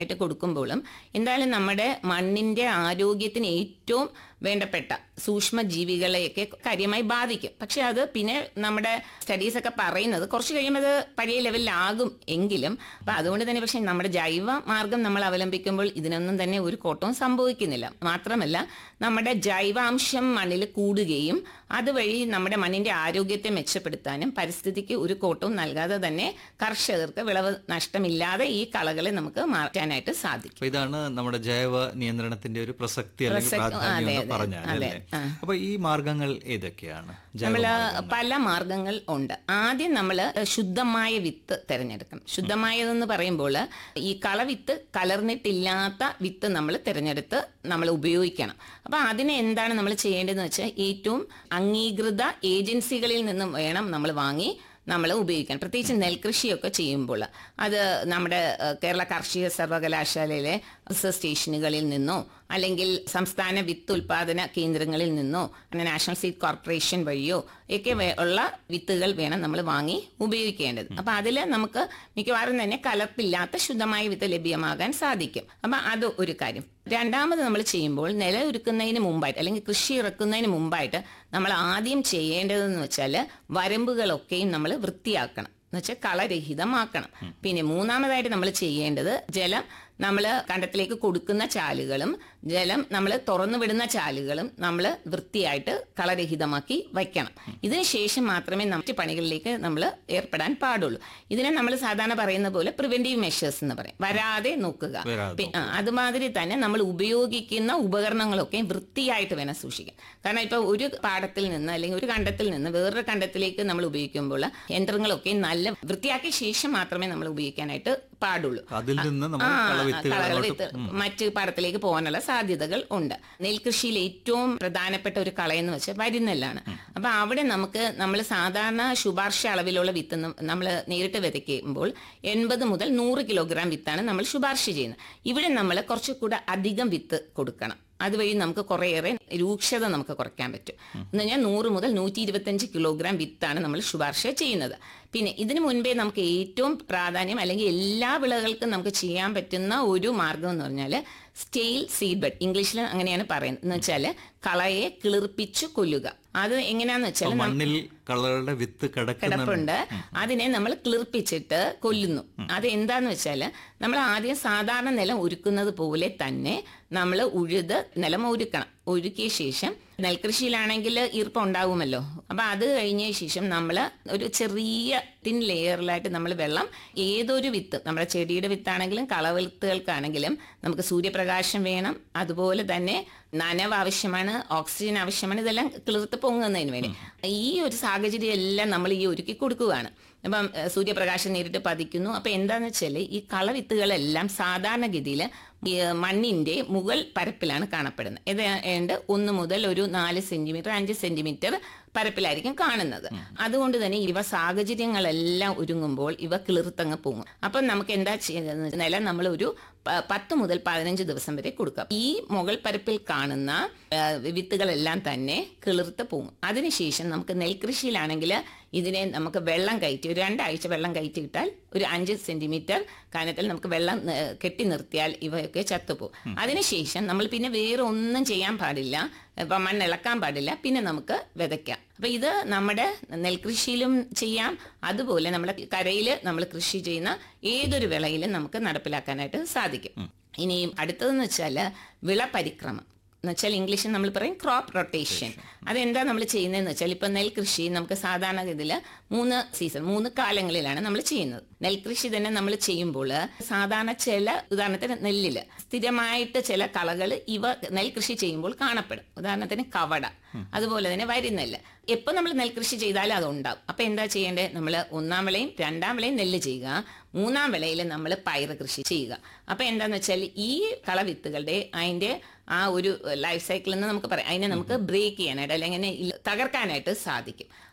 ആയിട്ട് കൊടുക്കുമ്പോഴും എന്തായാലും നമ്മുടെ മണ്ണിന്റെ ആരോഗ്യത്തിന് ഏറ്റവും വേണ്ടപ്പെട്ട സൂക്ഷ്മ ജീവികളെയൊക്കെ കാര്യമായി ബാധിക്കും പക്ഷെ അത് പിന്നെ നമ്മുടെ സ്റ്റഡീസ് ഒക്കെ പറയുന്നത് കുറച്ച് കഴിയുമ്പോൾ അത് പഴയ ലെവലിലാകും എങ്കിലും അപ്പൊ അതുകൊണ്ട് തന്നെ പക്ഷെ നമ്മുടെ ജൈവ മാർഗം നമ്മൾ അവലംബിക്കുമ്പോൾ ഇതിനൊന്നും തന്നെ ഒരു കോട്ടവും സംഭവിക്കുന്നില്ല മാത്രമല്ല നമ്മുടെ ജൈവാംശം മണ്ണിൽ കൂടുകയും അതുവഴി നമ്മുടെ മണ്ണിന്റെ ആരോഗ്യത്തെ മെച്ചപ്പെടുത്താനും പരിസ്ഥിതിക്ക് ഒരു കോട്ടവും നൽകാതെ തന്നെ കർഷകർക്ക് വിളവ് നഷ്ടമില്ലാതെ ഈ കളകളെ നമുക്ക് മാറ്റാനായിട്ട് സാധിക്കും അപ്പൊ ഇതാണ് നമ്മുടെ ജൈവ നിയന്ത്രണത്തിന്റെ ഒരു പ്രസക്തി അല്ലെങ്കിൽ പ്രസക്തി- പ്രാധാന്യം അതെ, എന്ന് അതെ, പറഞ്ഞാൽ അതെ, അല്ലേ ആ. അപ്പൊ ഈ മാർഗങ്ങൾ ഏതൊക്കെയാണ് ജൈവ നമ്മൾ മാർഗ്ഗങ്ങൾ. പല മാർഗങ്ങൾ ഉണ്ട് ആദ്യം നമ്മൾ ശുദ്ധമായ വിത്ത് തിരഞ്ഞെടുക്കണം ശുദ്ധമായതെന്ന് പറയുമ്പോൾ ഈ കളവിത്ത് കലർന്നിട്ടില്ലാത്ത വിത്ത് നമ്മൾ തിരഞ്ഞെടുത്ത് നമ്മൾ ഉപയോഗിക്കണം അപ്പൊ അതിന് എന്താണ് നമ്മൾ ചെയ്യേണ്ടതെന്ന് വെച്ചാൽ ഏറ്റവും അംഗീകൃത ഏജൻസികളിൽ നിന്നും വേണം നമ്മൾ വാങ്ങി നമ്മൾ ഉപയോഗിക്കാൻ പ്രത്യേകിച്ച് നെൽകൃഷിയൊക്കെ ചെയ്യുമ്പോൾ അത് നമ്മുടെ ഏഹ്, കേരള കാർഷിക സർവകലാശാലയിലെ റിസർച്ച് സ്റ്റേഷനുകളിൽ നിന്നോ അല്ലെങ്കിൽ സംസ്ഥാന വിത്ത് ഉൽപാദന കേന്ദ്രങ്ങളിൽ നിന്നോ അങ്ങനെ നാഷണൽ സീഡ് കോർപ്പറേഷൻ വഴിയോ ഒക്കെ വേ- ഉള്ള വിത്തുകൾ വേണം നമ്മൾ വാങ്ങി ഉപയോഗിക്കേണ്ടത് അപ്പൊ അതിൽ നമുക്ക് മിക്കവാറും തന്നെ കലർപ്പില്ലാത്ത ശുദ്ധമായ വിത്ത് ലഭ്യമാകാൻ സാധിക്കും അപ്പൊ അത് ഒരു കാര്യം രണ്ടാമത് നമ്മൾ ചെയ്യുമ്പോൾ നില ഒരുക്കുന്നതിന് മുമ്പായിട്ട് അല്ലെങ്കിൽ കൃഷി ഇറക്കുന്നതിന് മുമ്പായിട്ട് നമ്മൾ ആദ്യം ചെയ്യേണ്ടതെന്ന് വെച്ചാൽ വരമ്പുകളൊക്കെയും നമ്മൾ വൃത്തിയാക്കണം എന്നുവെച്ചാൽ കളരഹിതമാക്കണം പിന്നെ മൂന്നാമതായിട്ട് നമ്മൾ ചെയ്യേണ്ടത് ജലം നമ്മൾ കണ്ടത്തിലേക്ക് കൊടുക്കുന്ന ചാലുകളും ജലം നമ്മൾ തുറന്നു വിടുന്ന ചാലുകളും നമ്മൾ വൃത്തിയായിട്ട് കളരഹിതമാക്കി വയ്ക്കണം ഇതിന് ശേഷം മാത്രമേ മറ്റ് പണികളിലേക്ക് നമ്മൾ ഏർപ്പെടാൻ പാടുള്ളൂ ഇതിനെ നമ്മൾ സാധാരണ പറയുന്ന പോലെ പ്രിവെന്റീവ് മെഷേഴ്സ് എന്ന് പറയും വരാതെ നോക്കുക വരാതെ പി- ആ, അതുമാതിരി തന്നെ നമ്മൾ ഉപയോഗിക്കുന്ന ഉപകരണങ്ങളൊക്കെ വൃത്തിയായിട്ട് വേണം സൂക്ഷിക്കാൻ കാരണം ഇപ്പൊ ഒരു പാടത്തിൽ നിന്ന് അല്ലെങ്കിൽ ഒരു കണ്ടത്തിൽ നിന്ന് വേറൊരു കണ്ടത്തിലേക്ക് നമ്മൾ ഉപയോഗിക്കുമ്പോൾ യന്ത്രങ്ങളൊക്കെ നല്ല വൃത്തിയാക്കിയ ശേഷം മാത്രമേ നമ്മൾ ഉപയോഗിക്കാനായിട്ട് പാടുള്ളൂ അതിൽ നിന്ന് നമ്മൾ ആ, കളവിത്തുകൾ കളകൾ അങ്ങോട്ട് വിത്ത് മറ്റ് പാടത്തിലേക്ക് പോകാനുള്ള സാധ്യതകൾ ഉണ്ട് നെൽകൃഷിയിൽ ഏറ്റവും പ്രധാനപ്പെട്ട ഒരു കളയെന്ന് വെച്ചാൽ വരിനെല്ലാണ് അപ്പൊ അവിടെ നമുക്ക് നമ്മൾ സാധാരണ ശുപാർശ അളവിലുള്ള വിത്ത് നമ്മൾ നേരിട്ട് വിതയ്ക്കുമ്പോൾ എൺപത് മുതൽ നൂറ് കിലോഗ്രാം വിത്താണ് നമ്മൾ ശുപാർശ ചെയ്യുന്നത് ഇവിടെ നമ്മൾ കുറച്ചുകൂടെ അധികം വിത്ത് കൊടുക്കണം അതുവഴി നമുക്ക് കുറേയേറെ രൂക്ഷത നമുക്ക് കുറയ്ക്കാൻ പറ്റും എന്ന് പറഞ്ഞാൽ നൂറ് മുതൽ നൂറ്റി ഇരുപത്തഞ്ച് കിലോഗ്രാം വിത്താണ് നമ്മൾ ശുപാർശ ചെയ്യുന്നത് പിന്നെ ഇതിനു മുൻപേ നമുക്ക് ഏറ്റവും പ്രാധാന്യം അല്ലെങ്കിൽ എല്ലാ വിളകൾക്കും നമുക്ക് ചെയ്യാൻ പറ്റുന്ന ഒരു മാർഗം എന്ന് പറഞ്ഞാൽ സ്റ്റെയിൽ സീഡ് ബെഡ് ഇംഗ്ലീഷിൽ അങ്ങനെയാണ് പറയുന്നത് എന്ന് വെച്ചാൽ കളയെ കിളിർപ്പിച്ചു കൊല്ലുക അത് എങ്ങനെയാന്ന് വെച്ചാൽ മണ്ണിൽ കളറുടെ വിത്ത് കിടക്കുന്ന കിടപ്പുണ്ട് അതിനെ നമ്മൾ കിളിർപ്പിച്ചിട്ട് കൊല്ലുന്നു അത് എന്താന്ന് വെച്ചാൽ നമ്മൾ ആദ്യം സാധാരണ നിലം ഒരുക്കുന്നത് പോലെ തന്നെ നമ്മൾ ഉഴുത് നിലം ഒരുക്കണം ഒരുക്കിയ ശേഷം നെൽകൃഷിയിലാണെങ്കിൽ ഈർപ്പം ഉണ്ടാവുമല്ലോ അപ്പൊ അത് കഴിഞ്ഞ ശേഷം നമ്മൾ ഒരു ചെറിയ തിൻ ലെയറിലായിട്ട് നമ്മൾ വെള്ളം ഏതൊരു വിത്ത് നമ്മുടെ ചെടിയുടെ വിത്താണെങ്കിലും കളവിത്തുകൾക്കാണെങ്കിലും നമുക്ക് സൂര്യപ്രകാശം വേണം അതുപോലെ തന്നെ നനവ് ആവശ്യമാണ് ഓക്സിജൻ ആവശ്യമാണ് ഇതെല്ലാം കിളിർത്ത് പൊങ്ങുന്നതിന് വേണ്ടി ഈ ഒരു സാഹചര്യം എല്ലാം നമ്മൾ ഈ ഒരുക്കി കൊടുക്കുകയാണ് അപ്പം ഏഹ്, സൂര്യപ്രകാശം നേരിട്ട് പതിക്കുന്നു അപ്പൊ എന്താന്ന് വെച്ചാൽ ഈ കളവിത്തുകളെല്ലാം സാധാരണഗതിയിൽ ഈ മണ്ണിന്റെ മുകൾ പരപ്പിലാണ് കാണപ്പെടുന്നത് ഇത് ഏണ്ട് ഒന്ന് മുതൽ ഒരു നാല് സെന്റിമീറ്റർ അഞ്ച് സെന്റിമീറ്റർ പരപ്പിലായിരിക്കും കാണുന്നത് അതുകൊണ്ട് തന്നെ ഇവ സാഹചര്യങ്ങളെല്ലാം ഒരുങ്ങുമ്പോൾ ഇവ കിളിർത്തങ്ങ് പോകും അപ്പം നമുക്ക് എന്താ ചെയ്യുന്നത് നില നമ്മൾ ഒരു പ- പത്ത് മുതൽ പതിനഞ്ച് ദിവസം വരെ കൊടുക്കാം ഈ മുകൾ പരപ്പിൽ കാണുന്ന ആ, വിത്തുകളെല്ലാം തന്നെ കിളിർത്ത് പോകും അതിനുശേഷം നമുക്ക് നെൽകൃഷിയിലാണെങ്കിൽ ഇതിനെ നമുക്ക് വെള്ളം കയറ്റി ഒരു രണ്ടാഴ്ച വെള്ളം കയറ്റി ഇട്ടാൽ ഒരു അഞ്ച് സെന്റിമീറ്റർ കനത്തിൽ നമുക്ക് വെള്ളം ന- കെട്ടി നിർത്തിയാൽ ഇവയൊക്കെ ചത്തുപോകും അതിനുശേഷം നമ്മൾ പിന്നെ വേറെ ഒന്നും ചെയ്യാൻ പാടില്ല ഇപ്പൊ മണ്ണ് ഇളക്കാൻ പാടില്ല പിന്നെ നമുക്ക് വിതയ്ക്കാം അപ്പൊ ഇത് നമ്മുടെ നെൽകൃഷിയിലും ചെയ്യാം അതുപോലെ നമ്മുടെ കരയിൽ നമ്മൾ കൃഷി ചെയ്യുന്ന ഏതൊരു വിളയിലും നമുക്ക് നടപ്പിലാക്കാനായിട്ട് സാധിക്കും ഇനിയും അടുത്തതെന്ന് വെച്ചാൽ വിള പരിക്രമം എന്ന് വെച്ചാൽ ഇംഗ്ലീഷിൽ നമ്മൾ പറയും ക്രോപ്പ് റൊട്ടേഷൻ അതെന്താ നമ്മൾ ചെയ്യുന്നതെന്ന് വെച്ചാൽ ഇപ്പൊ നെൽകൃഷി നമുക്ക് സാധാരണഗതിയിൽ മൂന്ന് സീസൺ മൂന്ന് കാലങ്ങളിലാണ് നമ്മൾ ചെയ്യുന്നത് നെൽകൃഷി തന്നെ നമ്മൾ ചെയ്യുമ്പോൾ സാധാരണ ചില ഉദാഹരണത്തിന് നെല്ലില് സ്ഥിരമായിട്ട് ചില കളകൾ ഇവ നെൽകൃഷി ചെയ്യുമ്പോൾ കാണപ്പെടും ഉദാഹരണത്തിന് കവട അതുപോലെ തന്നെ വരിനെല്ല് എപ്പോ നമ്മൾ നെൽകൃഷി ചെയ്താലും അതുണ്ടാവും അപ്പൊ എന്താ ചെയ്യേണ്ടത് നമ്മൾ ഒന്നാം വിളയും രണ്ടാം വിളയും നെല്ല് ചെയ്യുക മൂന്നാം വിളയിൽ നമ്മൾ പയറ് കൃഷി ചെയ്യുക അപ്പൊ എന്താന്ന് വെച്ചാൽ ഈ കളവിത്തുകളുടെ അതിന്റെ ആ ഒരു ലൈഫ് സൈക്കിൾ എന്ന് നമുക്ക് പറയാം അതിനെ നമുക്ക് ബ്രേക്ക് ചെയ്യാനായിട്ട് അല്ലെങ്കിൽ അതിനെ ഇല്ല- തകർക്കാനായിട്ട് സാധിക്കും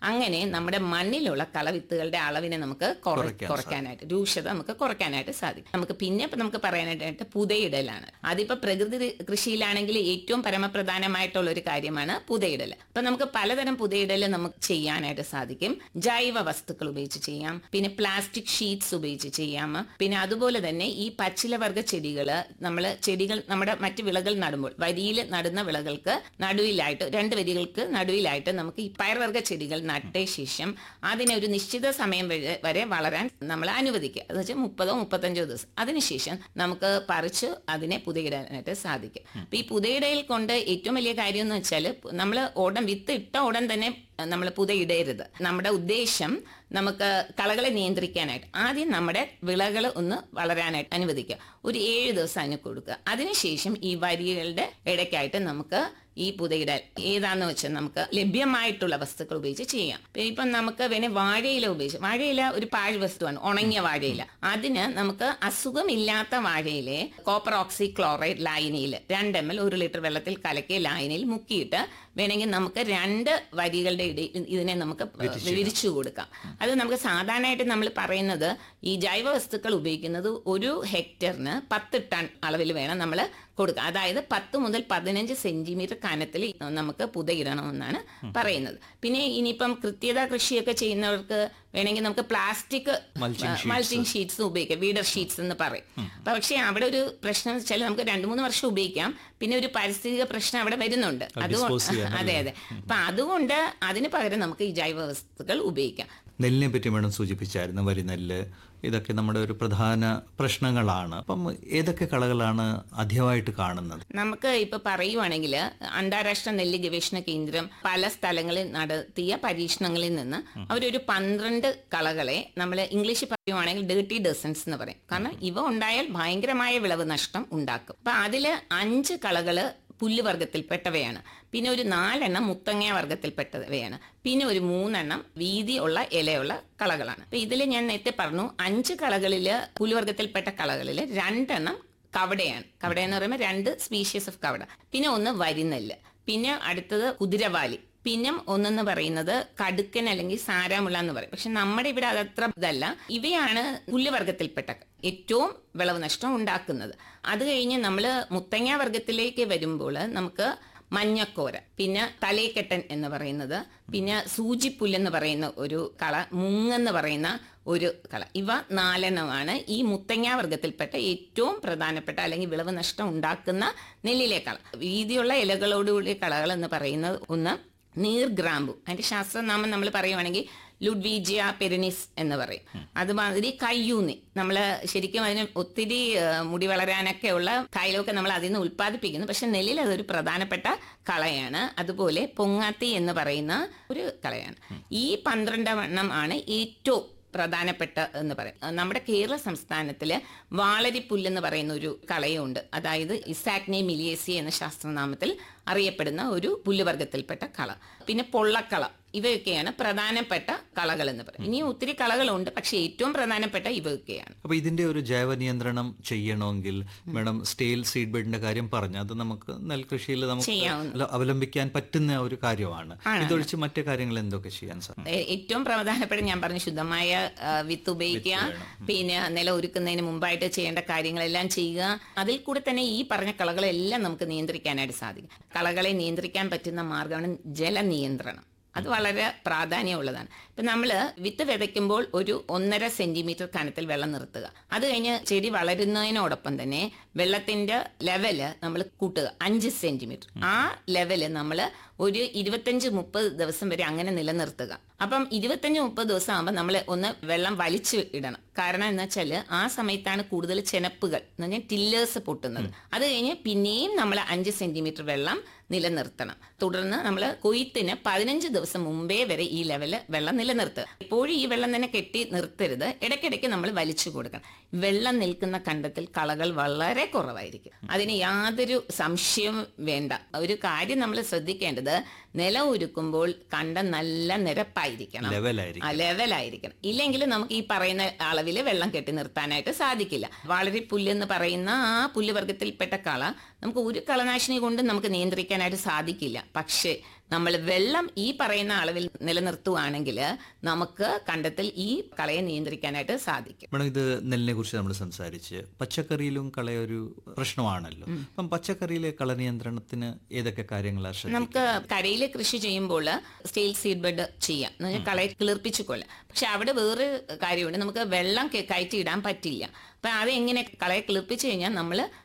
അങ്ങനെ നമ്മുടെ മണ്ണിലുള്ള കളവിത്തുകളുടെ അളവിനെ നമുക്ക് കുറ- കുറയ്ക്കാൻ കുറയ്ക്കാനായിട്ട് രൂക്ഷത നമുക്ക് കുറയ്ക്കാനായിട്ട് സാധിക്കും നമുക്ക് പിന്നെ ഇപ്പൊ നമുക്ക് പറയാനായിട്ട് പുതയിടലാണ് അതിപ്പോ പ്രകൃതി കൃഷിയിലാണെങ്കിൽ ഏറ്റവും പരമപ്രധാനമായിട്ടുള്ള ഒരു കാര്യമാണ് പുതയിടൽ അപ്പൊ നമുക്ക് പലതരം പുതയിടൽ നമുക്ക് ചെയ്യാനായിട്ട് സാധിക്കും ജൈവ വസ്തുക്കൾ ഉപയോഗിച്ച് ചെയ്യാം പിന്നെ പ്ലാസ്റ്റിക് ഷീറ്റ്സ് ഉപയോഗിച്ച് ചെയ്യാം പിന്നെ അതുപോലെ തന്നെ ഈ പച്ചിലവർഗ ചെടികള് നമ്മൾ ചെടികൾ നമ്മുടെ മറ്റ് വിളകൾ നടുമ്പോൾ വരിയിൽ നടുന്ന വിളകൾക്ക് നടുവിലായിട്ട് രണ്ട് വരികൾക്ക് നടുവിലായിട്ട് നമുക്ക് ഈ പയർവർഗ ചെടികൾ നട്ട ശേഷം അതിനെ ഒരു നിശ്ചിത സമയം വരെ- വരെ വളരാൻ നമ്മൾ അനുവദിക്കുക എന്ന് വെച്ചാൽ മുപ്പതോ മുപ്പത്തഞ്ചോ ദിവസം അതിനുശേഷം നമുക്ക് പറിച്ച് അതിനെ പുതയിടാനായിട്ട് സാധിക്കും അപ്പൊ ഈ പുതയിടയിൽ കൊണ്ട് ഏറ്റവും വലിയ കാര്യം എന്ന് വെച്ചാൽ നമ്മൾ ഉടൻ വിത്ത് ഇട്ട ഉടൻ തന്നെ നമ്മൾ പുതയിടരുത് നമ്മുടെ ഉദ്ദേശം നമുക്ക് കളകളെ നിയന്ത്രിക്കാനായിട്ട് ആദ്യം നമ്മുടെ വിളകൾ ഒന്ന് വളരാനായിട്ട് അനുവദിക്കുക ഒരു ഏഴ് ദിവസം അതിന് കൊടുക്കുക അതിനുശേഷം ഈ വരികളുടെ ഇടയ്ക്കായിട്ട് നമുക്ക് ഈ പുതയിടൽ ഏതാന്ന് വെച്ചാൽ നമുക്ക് ലഭ്യമായിട്ടുള്ള വസ്തുക്കൾ ഉപയോഗിച്ച് ചെയ്യാം ഇപ്പൊ ഇപ്പം നമുക്ക് വേണേ വാഴയില ഉപയോഗിച്ച് വാഴയില ഒരു പാഴ് വസ്തുവാണ് ഉണങ്ങിയ വാഴയില അതിന് നമുക്ക് അസുഖമില്ലാത്ത വാഴയിലെ കോപ്പർ ഓക്സി ക്ലോറൈഡ് ലായനിയിൽ രണ്ട് എം എൽ ഒരു ലിറ്റർ വെള്ളത്തിൽ കലക്കിയ ലായനിയിൽ മുക്കിയിട്ട് വേണമെങ്കിൽ നമുക്ക് രണ്ട് വരികളുടെ ഇടയിൽ ഇതിനെ നമുക്ക് വിരിച്ചു കൊടുക്കാം അത് നമുക്ക് സാധാരണയായിട്ട് നമ്മൾ പറയുന്നത് ഈ ജൈവ വസ്തുക്കൾ ഉപയോഗിക്കുന്നത് ഒരു ഹെക്ടറിന് പത്ത് ടൺ അളവിൽ വേണം നമ്മൾ കൊടുക്കുക അതായത് പത്ത് മുതൽ പതിനഞ്ച് സെന്റിമീറ്റർ കനത്തിൽ നമുക്ക് പുതയിടണമെന്നാണ് പറയുന്നത് പിന്നെ ഇനിയിപ്പം കൃത്യത കൃഷിയൊക്കെ ചെയ്യുന്നവർക്ക് വേണമെങ്കിൽ നമുക്ക് plastic Mulching sheets. Mulching sheets ഉപയോഗിക്കാം വീഡർ ഷീറ്റ്സ് എന്ന് പറയും പക്ഷേ അവിടെ ഒരു പ്രശ്നം എന്ന് വെച്ചാൽ നമുക്ക് രണ്ട് മൂന്ന് വർഷം ഉപയോഗിക്കാം പിന്നെ ഒരു പാരിസ്ഥിതിക പ്രശ്നം അവിടെ വരുന്നുണ്ട് അത് അതുകൊണ്ട് dispose ചെയ്യാൻ അതെ അതെ അപ്പൊ അതുകൊണ്ട് അതിന് പകരം നമുക്ക് ഈ ജൈവ വസ്തുക്കൾ ഉപയോഗിക്കാം നെല്ലിനെ പറ്റി മേഡം സൂചിപ്പിച്ചായിരുന്നു വരി നെല്ല് ഇതൊക്കെ നമ്മുടെ ഒരു പ്രധാന പ്രശ്നങ്ങളാണ് അപ്പം ഏതൊക്കെ കളകളാണ് അധികമായിട്ട് കാണുന്നത് നമുക്ക് ഇപ്പൊ പറയുവാണെങ്കിൽ അന്താരാഷ്ട്ര നെല്ല് ഗവേഷണ കേന്ദ്രം പല സ്ഥലങ്ങളിൽ നടത്തിയ പരീക്ഷണങ്ങളിൽ നിന്ന് അവരൊരു പന്ത്രണ്ട് കളകളെ നമ്മൾ ഇംഗ്ലീഷ് പറയുവാണെങ്കിൽ ഡേർട്ടി ഡസൻസ് എന്ന് പറയും കാരണം ഇവ ഉണ്ടായാൽ ഭയങ്കരമായ വിളവ് നഷ്ടം ഉണ്ടാക്കും അപ്പൊ അതില് അഞ്ച് കളകള് പുല്ലുവർഗത്തിൽപ്പെട്ടവയാണ് പിന്നെ ഒരു നാലെണ്ണം മുത്തങ്ങ വർഗത്തിൽപ്പെട്ടവയാണ് പിന്നെ ഒരു മൂന്നെണ്ണം വീതിയുള്ള ഇലയുള്ള കളകളാണ് അപ്പൊ ഇതിൽ ഞാൻ നേരത്തെ പറഞ്ഞു അഞ്ച് കളകളിൽ പുല്ലുവർഗത്തിൽപ്പെട്ട കളകളിൽ രണ്ടെണ്ണം കവടയാണ് കവട എന്ന് പറയുമ്പോൾ രണ്ട് സ്പീഷ്യസ് ഓഫ് കവട പിന്നെ ഒന്ന് വരിനെല്ല് പിന്നെ അടുത്തത് കുതിരവാലി പിന്നെ ഒന്നെന്ന് പറയുന്നത് കടുക്കൻ അല്ലെങ്കിൽ സാരാമുള്ള എന്ന് പറയും പക്ഷെ നമ്മുടെ ഇവിടെ അതത്ര ഇതല്ല ഇവയാണ് പുല്ലുവർഗത്തിൽപ്പെട്ട ഏറ്റവും വിളവ് നഷ്ടം ഉണ്ടാക്കുന്നത് അത് കഴിഞ്ഞ് നമ്മൾ മുത്തങ്ങ വർഗത്തിലേക്ക് വരുമ്പോൾ നമുക്ക് മഞ്ഞക്കോര പിന്നെ തലേക്കെട്ടൻ എന്ന് പറയുന്നത് പിന്നെ സൂചിപ്പുല്ലെന്ന് പറയുന്ന ഒരു കള മുങ്ങെന്ന് പറയുന്ന ഒരു കള ഇവ നാലെണ്ണമാണ് ഈ മുത്തങ്ങ വർഗത്തിൽപ്പെട്ട ഏറ്റവും പ്രധാനപ്പെട്ട അല്ലെങ്കിൽ വിളവ് നഷ്ടം ഉണ്ടാക്കുന്ന നെല്ലിലെ കള വീതിയുള്ള ഇലകളോടുകൂടിയ കളകൾ എന്ന് പറയുന്നത് ഒന്ന് നീർഗ്രാമ്പു അതിന്റെ ശാസ്ത്രനാമം നമ്മൾ പറയുവാണെങ്കിൽ ലുഡ്വീജിയ പെരിനിസ് എന്ന് പറയും അതുമാതിരി കയ്യൂന്നി നമ്മൾ ശരിക്കും അതിന് ഒത്തിരി ആ, മുടി വളരാനൊക്കെ ഉള്ള കായലൊക്കെ നമ്മൾ അതിൽ നിന്ന് ഉൽപ്പാദിപ്പിക്കുന്നു പക്ഷെ നെല്ലിൽ അതൊരു പ്രധാനപ്പെട്ട കളയാണ് അതുപോലെ പൊങ്ങാത്തി എന്ന് പറയുന്ന ഒരു കളയാണ് ഈ പന്ത്രണ്ടെണ്ണം ആണ് ഏറ്റവും പ്രധാനപ്പെട്ട എന്ന് പറയും നമ്മുടെ കേരള സംസ്ഥാനത്തില് വാളരിപ്പുല്ലെന്ന് പറയുന്ന ഒരു കളയുണ്ട് അതായത് ഇസാക്നെ മിലിയേസി എന്ന ശാസ്ത്രനാമത്തിൽ അറിയപ്പെടുന്ന ഒരു പുല്ലുവർഗത്തിൽപ്പെട്ട കള പിന്നെ പൊള്ളക്കള ഇവയൊക്കെയാണ് പ്രധാനപ്പെട്ട കളകൾ എന്ന് പറയും ഇനി ഒത്തിരി കളകളുണ്ട് പക്ഷെ ഏറ്റവും പ്രധാനപ്പെട്ട ഇവയൊക്കെയാണ് അപ്പൊ ഇതിന്റെ ഒരു ജൈവ നിയന്ത്രണം ചെയ്യണമെങ്കിൽ മേഡം സ്റ്റേൽ സീഡ് ബെഡിന്റെ കാര്യം പറഞ്ഞു അത് നമുക്ക് നെൽകൃഷിയിൽ നമുക്ക് ചെയ്യാവുന്ന. അല്ല, അവലംബിക്കാൻ പറ്റുന്ന ഒരു കാര്യമാണ് ഇതൊഴിച്ച് മറ്റു കാര്യങ്ങൾ എന്തൊക്കെ ചെയ്യാൻ സാധിക്കും ഏ- ഏറ്റവും പ്രധാനപ്പെട്ട ഞാൻ പറഞ്ഞു ശുദ്ധമായ ആ, വിത്ത് ഉപയോഗിക്കുക പിന്നെ നില ഒരുക്കുന്നതിന് മുമ്പായിട്ട് ചെയ്യേണ്ട കാര്യങ്ങളെല്ലാം ചെയ്യുക അതിൽ കൂടെ തന്നെ ഈ പറഞ്ഞ കളകളെല്ലാം നമുക്ക് നിയന്ത്രിക്കാനായിട്ട് സാധിക്കും കളകളെ നിയന്ത്രിക്കാൻ പറ്റുന്ന മാർഗമാണ് ജലനിയന്ത്രണം അത് വളരെ പ്രാധാന്യമുള്ളതാണ് ഇപ്പം നമ്മൾ വിത്ത് വിതയ്ക്കുമ്പോൾ ഒരു ഒന്നര സെന്റിമീറ്റർ കനത്തിൽ വെള്ളം നിർത്തുക അത് കഴിഞ്ഞ് ചെടി വളരുന്നതിനോടൊപ്പം തന്നെ വെള്ളത്തിന്റെ ലെവല് നമ്മൾ കൂട്ടുക അഞ്ച് സെന്റിമീറ്റർ ആ ലെവല് നമ്മൾ ഒരു ഇരുപത്തഞ്ച് മുപ്പത് ദിവസം വരെ അങ്ങനെ നിലനിർത്തുക അപ്പം ഇരുപത്തഞ്ച് മുപ്പത് ദിവസം ആകുമ്പോൾ നമ്മൾ ഒന്ന് വെള്ളം വലിച്ചു ഇടണം കാരണം എന്ന് വെച്ചാൽ ആ സമയത്താണ് കൂടുതൽ ചെനപ്പുകൾ എന്ന് പറഞ്ഞാൽ ടില്ലേഴ്സ് പൊട്ടുന്നത് അത് കഴിഞ്ഞ് പിന്നെയും നമ്മൾ അഞ്ച് സെന്റിമീറ്റർ വെള്ളം നിലനിർത്തണം തുടർന്ന് നമ്മൾ കൊയ്ത്തിന് പതിനഞ്ച് ദിവസം മുമ്പേ വരെ ഈ ലെവല് വെള്ളം നിലനിർത്തുക എപ്പോഴും ഈ വെള്ളം തന്നെ കെട്ടി നിർത്തരുത് ഇടയ്ക്കിടയ്ക്ക് നമ്മൾ വലിച്ചു കൊടുക്കണം വെള്ളം നിൽക്കുന്ന കണ്ടത്തിൽ കളകൾ വളരെ കുറവായിരിക്കും അതിന് യാതൊരു സംശയവും വേണ്ട ഒരു കാര്യം നമ്മൾ ശ്രദ്ധിക്കേണ്ടത് നിലം ഒരുക്കുമ്പോൾ കണ്ടം നല്ല നിരപ്പായിരിക്കണം ലെവലായിരിക്കും ആ ലെവലായിരിക്കണം ഇല്ലെങ്കിൽ നമുക്ക് ഈ പറയുന്ന അളവിൽ വെള്ളം കെട്ടി നിർത്താനായിട്ട് സാധിക്കില്ല വളരെ പുല്ലെന്ന് പറയുന്ന ആ പുല്ല് വർഗത്തിൽപ്പെട്ട കള നമുക്ക് ഒരു കളനാശിനി കൊണ്ട് നമുക്ക് നിയന്ത്രിക്കാനായിട്ട് സാധിക്കില്ല പക്ഷേ നമ്മൾ വെള്ളം ഈ പറയുന്ന അളവിൽ നിലനിർത്തുവാണെങ്കിൽ നമുക്ക് കണ്ടത്തിൽ ഈ കളയെ നിയന്ത്രിക്കാനായിട്ട് സാധിക്കും മേഡം ഇത് നെല്ലിനെ കുറിച്ച് നമ്മൾ സംസാരിച്ച് പച്ചക്കറിയിലും കളയൊരു പ്രശ്നമാണല്ലോ അപ്പം പച്ചക്കറിയിലെ കള നിയന്ത്രണത്തിന് ഏതൊക്കെ കാര്യങ്ങളാണ് ശ്രദ്ധിക്കുക നമുക്ക് കരയിൽ കൃഷി ചെയ്യുമ്പോൾ സ്റ്റെയിൽ സീഡ് ബെഡ് ചെയ്യാം എന്ന് പറഞ്ഞാൽ കളയെ കിളിർപ്പിച്ചു കൊല്ലാം പക്ഷെ അവിടെ വേറെ കാര്യമുണ്ട് നമുക്ക് വെള്ളം കെ- കയറ്റി ഇടാൻ പറ്റില്ല അപ്പൊ അത് എങ്ങനെ കളയെ കിളിർപ്പിച്ചു കഴിഞ്ഞാൽ നമ്മൾ